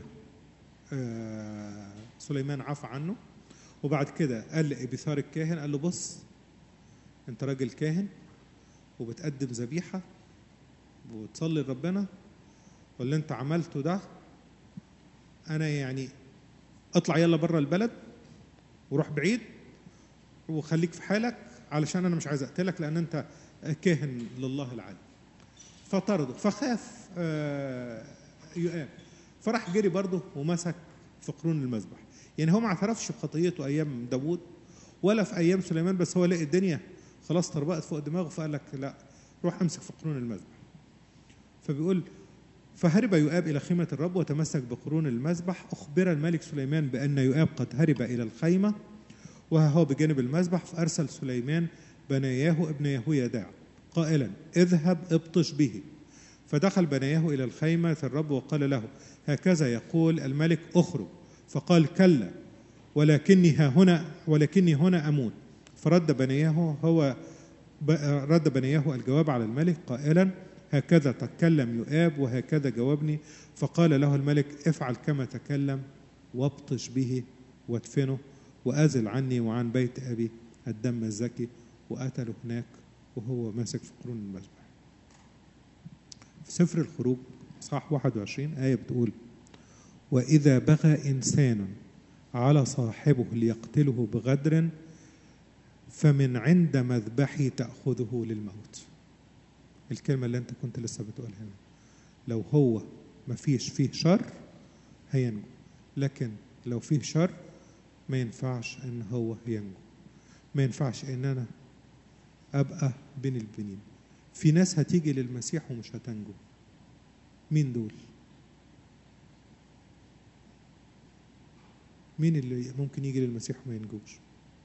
آه سليمان عفى عنه وبعد كده قال لإبيثار الكاهن قال له بص أنت راجل كاهن وبتقدم ذبيحة وتصلي لربنا واللي أنت عملته ده أنا يعني اطلع يلا بره البلد وروح بعيد وخليك في حالك علشان انا مش عايز اقتلك لان انت كاهن لله العالي فطرده فخاف آه، يؤاب فراح جري برضه ومسك في قرون المذبح يعني هو ما اعترفش بخطيته ايام داوود ولا في ايام سليمان بس هو لقي الدنيا خلاص طربقت فوق دماغه فقال لك لا روح امسك في قرون المذبح فبيقول فهرب يؤاب إلى خيمة الرب وتمسك بقرون المذبح أخبر الملك سليمان بأن يؤاب قد هرب إلى الخيمة وها هو بجانب المذبح فأرسل سليمان بناياه ابن يهويداع قائلا اذهب ابطش به فدخل بناياه إلى الخيمة الرب وقال له هكذا يقول الملك اخرج فقال كلا ولكني ها هنا ولكني هنا أموت فرد بناياه هو ب- رد بناياه الجواب على الملك قائلا هكذا تكلم يؤاب وهكذا جاوبني فقال له الملك افعل كما تكلم وابطش به وادفنه وازل عني وعن بيت ابي الدم الزكي وقتله هناك وهو ماسك في قرون المذبح. في سفر الخروج صح 21 آية بتقول وإذا بغى إنسان على صاحبه ليقتله بغدر فمن عند مذبحي تأخذه للموت الكلمة اللي أنت كنت لسه بتقولها لو هو ما فيش فيه شر هينجو لكن لو فيه شر ما ينفعش ان هو ينجو ما ينفعش ان انا ابقى بين البنين في ناس هتيجي للمسيح ومش هتنجو مين دول مين اللي ممكن يجي للمسيح وما ينجوش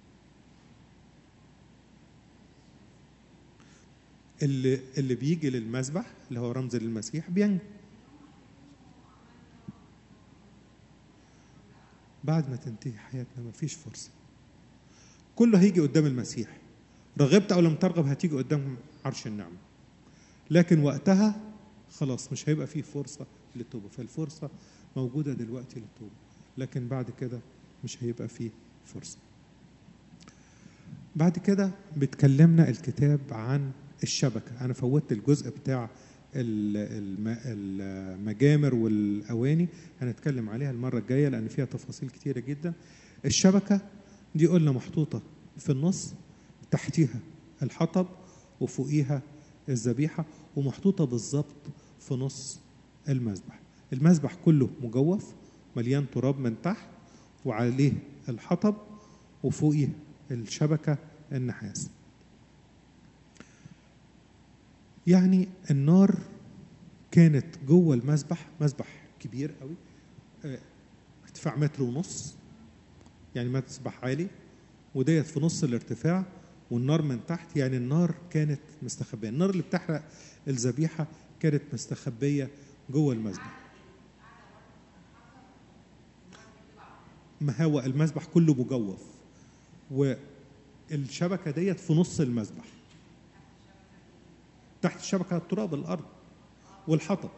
اللي اللي بيجي للمذبح اللي هو رمز للمسيح بينجو بعد ما تنتهي حياتنا ما فيش فرصة كله هيجي قدام المسيح رغبت أو لم ترغب هتيجي قدام عرش النعمة لكن وقتها خلاص مش هيبقى فيه فرصة للتوبة فالفرصة موجودة دلوقتي للتوبة لكن بعد كده مش هيبقى فيه فرصة بعد كده بتكلمنا الكتاب عن الشبكة أنا فوتت الجزء بتاع ال- الم- المجامر والأواني هنتكلم عليها المرة الجاية لأن فيها تفاصيل كتيرة جدا الشبكة دي قلنا محطوطة في النص تحتيها الحطب وفوقيها الذبيحة ومحطوطة بالظبط في نص المذبح المذبح كله مجوف مليان تراب من تحت وعليه الحطب وفوقيه الشبكة النحاس يعني النار كانت جوه المذبح مذبح كبير قوي اه، ارتفاع متر ونص يعني مذبح عالي وديت في نص الارتفاع والنار من تحت يعني النار كانت مستخبيه النار اللي بتحرق الذبيحه كانت مستخبيه جوه المذبح ما هو المذبح كله مجوف والشبكه ديت في نص المذبح تحت الشبكه التراب الارض والحطب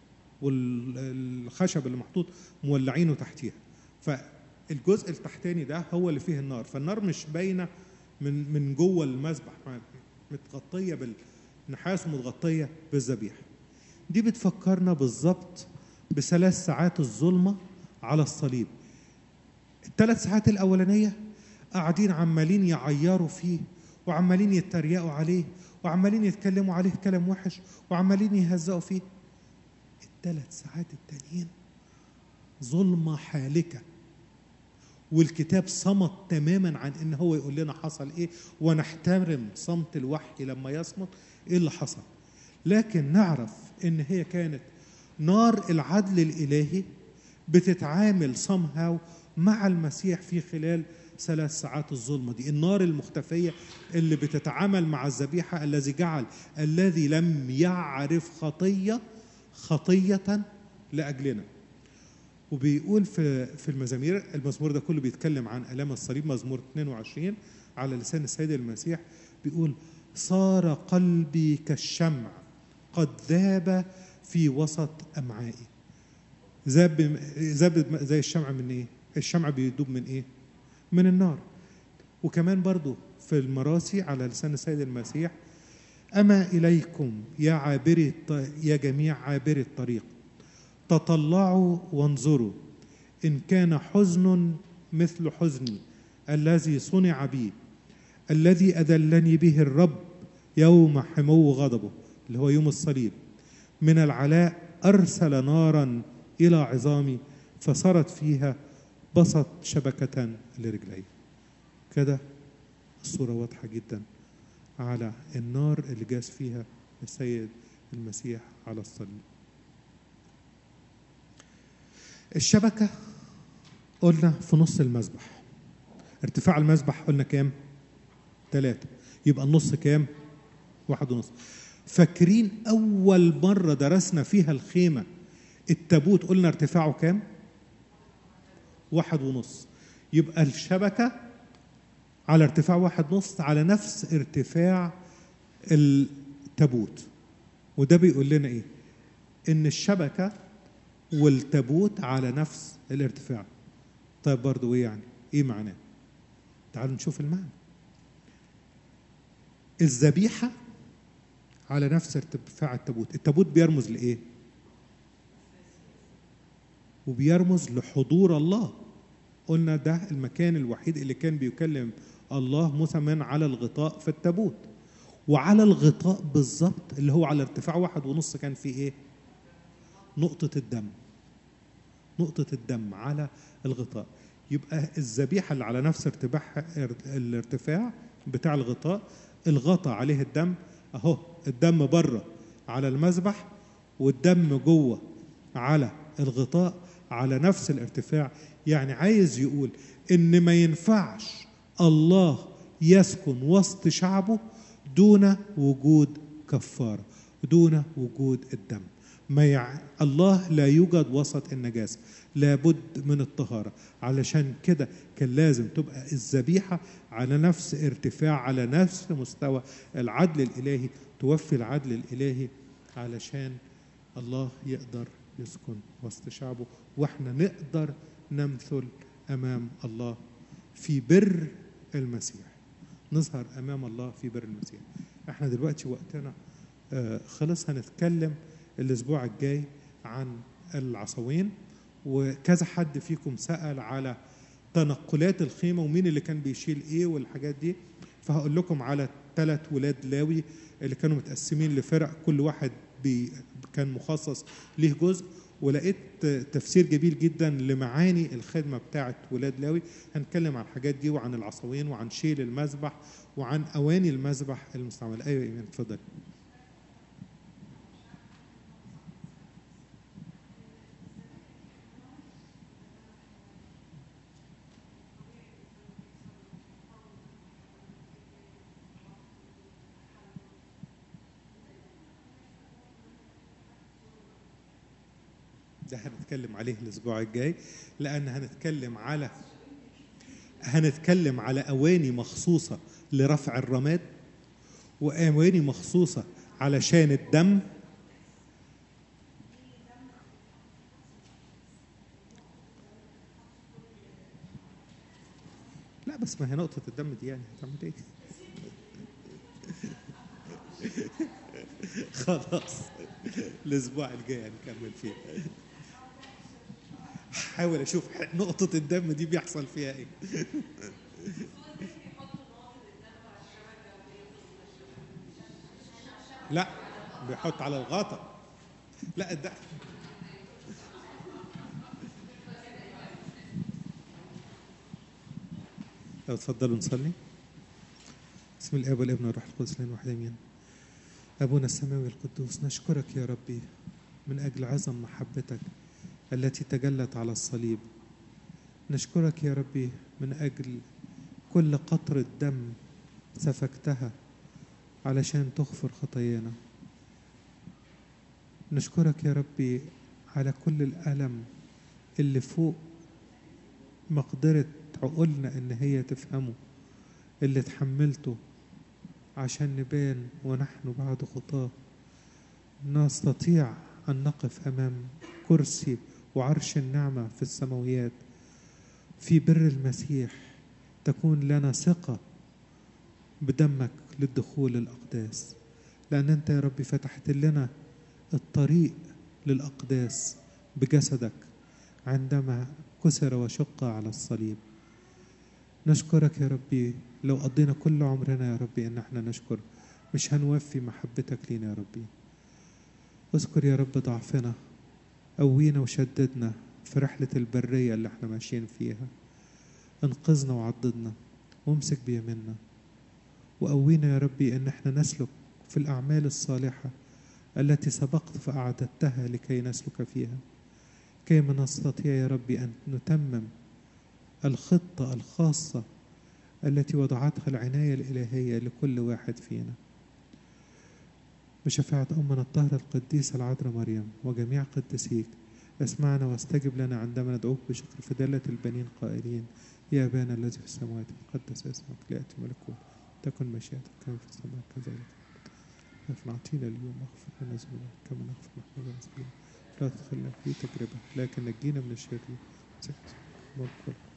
والخشب اللي محطوط مولعينه تحتيها فالجزء التحتاني ده هو اللي فيه النار فالنار مش باينه من من جوه المذبح متغطيه بالنحاس ومتغطيه بالذبيحه دي بتفكرنا بالظبط بثلاث ساعات الظلمه على الصليب الثلاث ساعات الاولانيه قاعدين عمالين يعيروا فيه وعمالين يتريقوا عليه وعمالين يتكلموا عليه كلام وحش وعمالين يهزقوا فيه الثلاث ساعات التانيين ظلمة حالكة والكتاب صمت تماما عن ان هو يقول لنا حصل ايه ونحترم صمت الوحي لما يصمت ايه اللي حصل لكن نعرف ان هي كانت نار العدل الالهي بتتعامل somehow مع المسيح في خلال ثلاث ساعات الظلمة دي النار المختفية اللي بتتعامل مع الذبيحة الذي جعل الذي لم يعرف خطية خطية لأجلنا وبيقول في في المزامير المزمور ده كله بيتكلم عن آلام الصليب مزمور 22 على لسان السيد المسيح بيقول صار قلبي كالشمع قد ذاب في وسط أمعائي ذاب ذاب زي الشمع من ايه؟ الشمع بيدوب من ايه؟ من النار وكمان برضو في المراسي على لسان السيد المسيح أما إليكم يا عابري الط- يا جميع عابري الطريق تطلعوا وانظروا إن كان حزن مثل حزني الذي صنع بي الذي أذلني به الرب يوم حمو غضبه اللي هو يوم الصليب من العلاء أرسل نارا إلى عظامي فصارت فيها بسط شبكة لرجلي كده الصورة واضحة جدا على النار اللي جاز فيها السيد المسيح على الصليب الشبكة قلنا في نص المذبح ارتفاع المذبح قلنا كام؟ ثلاثة يبقى النص كام؟ واحد ونص فاكرين أول مرة درسنا فيها الخيمة التابوت قلنا ارتفاعه كام؟ واحد ونص يبقى الشبكة على ارتفاع واحد ونص على نفس ارتفاع التابوت وده بيقول لنا ايه؟ ان الشبكة والتابوت على نفس الارتفاع طيب برضو ايه يعني؟ ايه معناه؟ تعالوا نشوف المعنى الذبيحة على نفس ارتفاع التابوت التابوت بيرمز لإيه؟ وبيرمز لحضور الله قلنا ده المكان الوحيد اللي كان بيكلم الله موسى من على الغطاء في التابوت وعلى الغطاء بالظبط اللي هو على ارتفاع واحد ونص كان فيه ايه نقطة الدم نقطة الدم على الغطاء يبقى الذبيحة اللي على نفس ارتفاع الارتفاع بتاع الغطاء الغطا عليه الدم اهو الدم بره على المذبح والدم جوه على الغطاء على نفس الارتفاع يعني عايز يقول ان ما ينفعش الله يسكن وسط شعبه دون وجود كفاره دون وجود الدم ما يع... الله لا يوجد وسط النجاسه لابد من الطهاره علشان كده كان لازم تبقى الذبيحه على نفس ارتفاع على نفس مستوى العدل الالهي توفي العدل الالهي علشان الله يقدر يسكن وسط شعبه واحنا نقدر نمثل امام الله في بر المسيح نظهر امام الله في بر المسيح احنا دلوقتي وقتنا آه، خلص هنتكلم الاسبوع الجاي عن العصوين وكذا حد فيكم سأل على تنقلات الخيمة ومين اللي كان بيشيل ايه والحاجات دي فهقول لكم على ثلاث ولاد لاوي اللي كانوا متقسمين لفرق كل واحد بي كان مخصص ليه جزء ولقيت تفسير جميل جدا لمعاني الخدمة بتاعت ولاد لاوي هنتكلم عن الحاجات دي وعن العصوين وعن شيل المذبح وعن أواني المذبح المستعملة أيوة إيمان اتفضل ده هنتكلم عليه الاسبوع الجاي لان هنتكلم على هنتكلم على اواني مخصوصه لرفع الرماد واواني مخصوصه علشان الدم لا بس ما هي نقطة الدم دي يعني هتعمل ايه؟ خلاص الأسبوع الجاي هنكمل فيه حاول أشوف نقطة الدم دي بيحصل فيها ايه لا بيحط على الغطا لا ده لو تفضلوا نصلي بسم الاب والابن والروح القدس لين واحد امين ابونا السماوي القدوس نشكرك يا ربي من اجل عظم محبتك التي تجلت على الصليب نشكرك يا ربي من اجل كل قطره دم سفكتها علشان تغفر خطايانا نشكرك يا ربي على كل الألم اللي فوق مقدرة عقولنا إن هي تفهمه اللي تحملته عشان نبان ونحن بعد خطاه نستطيع أن نقف أمام كرسي وعرش النعمة في السماويات في بر المسيح تكون لنا ثقة بدمك للدخول الأقداس لأن أنت يا ربي فتحت لنا الطريق للأقداس بجسدك عندما كسر وشق على الصليب نشكرك يا ربي لو قضينا كل عمرنا يا ربي ان احنا نشكر مش هنوفي محبتك لينا يا ربي اذكر يا رب ضعفنا قوينا وشددنا في رحلة البرية اللي احنا ماشيين فيها انقذنا وعضدنا وامسك بيمنا وقوينا يا ربي ان احنا نسلك في الاعمال الصالحه التي سبقت فاعددتها لكي نسلك فيها كيما نستطيع يا ربي ان نتمم الخطه الخاصه التي وضعتها العنايه الالهيه لكل واحد فينا بشفاعة أمنا الطاهرة القديسة العذراء مريم وجميع قديسيك اسمعنا واستجب لنا عندما ندعوك بشكر فدالة البنين قائلين يا أبانا الذي في السماوات تقدس اسمك ليأتي ملكوت تكن مشيئتك كما في السماء كذلك نحن أعطينا اليوم اغفر لنا ذنوبنا كما نغفر نحن للمسلمين لا تدخلنا في تجربة لكن نجينا من الشرير ملك